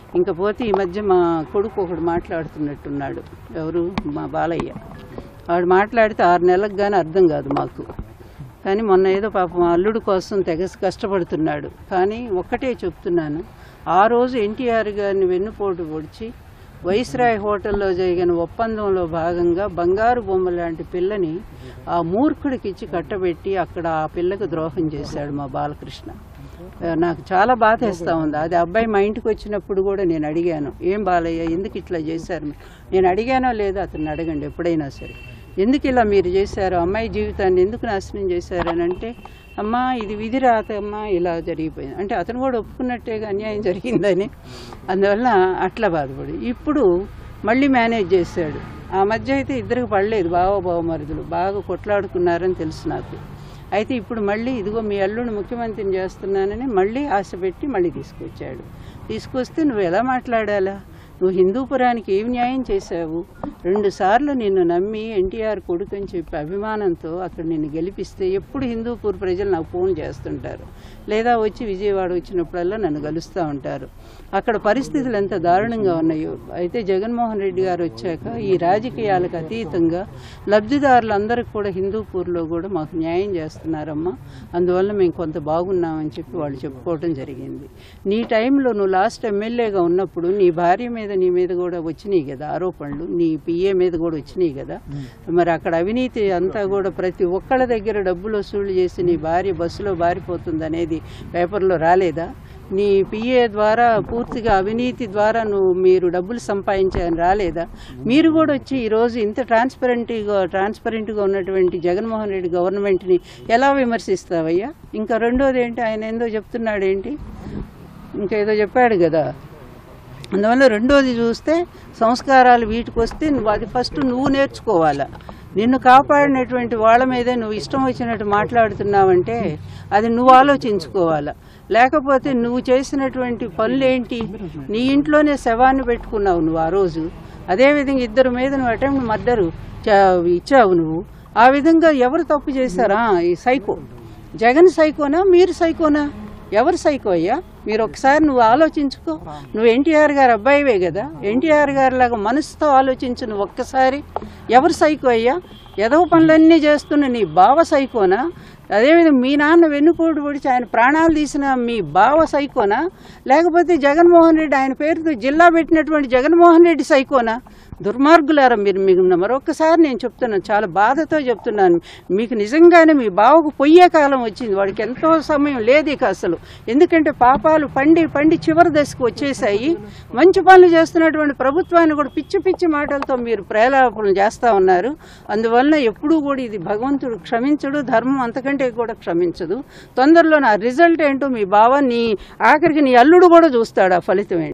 ఇంకా పోతే ఈ మధ్య మా కొడుకు ఒకడు మాట్లాడుతున్నట్టున్నాడు ఎవరు మా బాలయ్య వాడు మాట్లాడితే ఆరు నెలలకు కానీ అర్థం కాదు మాకు కానీ మొన్న ఏదో పాపం అల్లుడు కోసం తెగ కష్టపడుతున్నాడు కానీ ఒక్కటే చెప్తున్నాను ఆ రోజు ఎన్టీఆర్ గారిని వెన్నుపోటు పొడిచి వైస్రాయ్ హోటల్లో జరిగిన ఒప్పందంలో భాగంగా బంగారు బొమ్మ లాంటి పిల్లని ఆ మూర్ఖుడికి ఇచ్చి కట్టబెట్టి అక్కడ ఆ పిల్లకు ద్రోహం చేశాడు మా బాలకృష్ణ ఆ, నాకు చాలా బాధేస్తా ఉంది అది అబ్బాయి మా ఇంటికి వచ్చినప్పుడు కూడా నేను అడిగాను ఏం బాలయ్య ఎందుకు ఇట్లా చేశారు మీరు?" నేను అడిగానో లేదో అతన్ని అడగండి ఎప్పుడైనా సరే ఎందుకు ఇలా మీరు చేశారు అమ్మాయి జీవితాన్ని ఎందుకు నాశనం చేశారు అని అంటే అమ్మా ఇది విధి రాత అమ్మా ఇలా జరిగిపోయింది అంటే అతను కూడా ఒప్పుకున్నట్టేగా అన్యాయం జరిగిందని అందువల్ల అట్లా బాధపడి ఇప్పుడు మళ్ళీ మేనేజ్ చేశాడు ఆ మధ్య అయితే ఇద్దరికి పడలేదు బావ బావమరుదులు బాగా కొట్లాడుకున్నారని తెలుసు నాకు అయితే ఇప్పుడు మళ్ళీ ఇదిగో మీ అల్లుడిని ముఖ్యమంత్రిని చేస్తున్నానని మళ్ళీ ఆశ పెట్టి మళ్ళీ తీసుకొచ్చాడు తీసుకొస్తే నువ్వు ఎలా మాట్లాడాలా నువ్వు హిందూపురానికి ఏం న్యాయం చేశావు రెండు సార్లు నిన్ను నమ్మి ఎన్టీఆర్ కొడుకు అని చెప్పి అభిమానంతో అక్కడ నిన్ను గెలిపిస్తే ఎప్పుడు హిందూపూర్ ప్రజలు నాకు ఫోన్ చేస్తుంటారు లేదా వచ్చి విజయవాడ వచ్చినప్పుడల్లా నన్ను కలుస్తూ ఉంటారు అక్కడ పరిస్థితులు ఎంత దారుణంగా ఉన్నాయో అయితే జగన్మోహన్ రెడ్డి గారు వచ్చాక ఈ రాజకీయాలకు అతీతంగా లబ్ధిదారులందరికీ కూడా హిందూపూర్లో కూడా మాకు న్యాయం చేస్తున్నారమ్మా అందువల్ల మేము కొంత బాగున్నామని చెప్పి వాళ్ళు చెప్పుకోవడం జరిగింది నీ టైంలో నువ్వు లాస్ట్ ఎమ్మెల్యేగా ఉన్నప్పుడు నీ భార్య మీద నీ మీద కూడా వచ్చినాయి కదా ఆరోపణలు నీ పిఏ మీద కూడా వచ్చినాయి కదా మరి అక్కడ అవినీతి అంతా కూడా ప్రతి ఒక్కళ్ళ దగ్గర డబ్బులు వసూలు చేసి నీ భార్య బస్సులో బారిపోతుంది అనేది పేపర్లో రాలేదా నీ పిఏ ద్వారా పూర్తిగా అవినీతి ద్వారా నువ్వు మీరు డబ్బులు సంపాదించారని రాలేదా మీరు కూడా వచ్చి ఈరోజు ఇంత ట్రాన్స్పరెంట్గా ట్రాన్స్పరెంట్గా ఉన్నటువంటి జగన్మోహన్ రెడ్డి గవర్నమెంట్ని ఎలా విమర్శిస్తావయ్యా ఇంకా రెండోది ఏంటి ఆయన ఏందో చెప్తున్నాడు ఏంటి ఇంకేదో చెప్పాడు కదా అందువల్ల రెండోది చూస్తే సంస్కారాలు వీటికి వస్తే నువ్వు అది ఫస్ట్ నువ్వు నేర్చుకోవాలా నిన్ను కాపాడినటువంటి వాళ్ళ మీదే నువ్వు ఇష్టం వచ్చినట్టు మాట్లాడుతున్నావంటే అది నువ్వు ఆలోచించుకోవాలా లేకపోతే నువ్వు చేసినటువంటి పనులేంటి నీ ఇంట్లోనే శవాన్ని పెట్టుకున్నావు నువ్వు ఆ రోజు అదేవిధంగా ఇద్దరు మీద నువ్వు అటెంప్ట్ మర్డరు ఇచ్చావు నువ్వు ఆ విధంగా ఎవరు తప్పు చేశారా ఈ సైకో జగన్ సైకోనా మీరు సైకోనా ఎవరు సైకో అయ్యా మీరు ఒకసారి నువ్వు ఆలోచించుకో నువ్వు ఎన్టీఆర్ గారు అబ్బాయివే కదా ఎన్టీఆర్ గారి లాగా మనసుతో ఆలోచించు నువ్వు ఒక్కసారి ఎవరు సైకో అయ్యా ఎదవ పనులన్నీ చేస్తున్న నీ బావ సైకోనా అదేవిధంగా మీ నాన్న వెన్నుపోటు పొడిచి ఆయన ప్రాణాలు తీసిన మీ బావ సైకోనా లేకపోతే జగన్మోహన్ రెడ్డి ఆయన పేరుతో జిల్లా పెట్టినటువంటి జగన్మోహన్ రెడ్డి సైకోనా దుర్మార్గులారా మీరు మీకు మరొకసారి నేను చెప్తున్నాను చాలా బాధతో చెప్తున్నాను మీకు నిజంగానే మీ బావకు పొయ్యే కాలం వచ్చింది వాడికి ఎంతో సమయం లేదు ఇక అసలు ఎందుకంటే పాపాలు పండి పండి చివరి దశకు వచ్చేసాయి మంచి పనులు చేస్తున్నటువంటి ప్రభుత్వాన్ని కూడా పిచ్చి పిచ్చి మాటలతో మీరు ప్రేలాపనలు చేస్తూ ఉన్నారు అందువలన ఎప్పుడూ కూడా ఇది భగవంతుడు క్షమించడు ధర్మం అంతకంటే కూడా క్షమించదు తొందరలో నా రిజల్ట్ ఏంటో మీ బావ నీ ఆఖరికి నీ అల్లుడు కూడా చూస్తాడు ఆ ఫలితం ఏంటో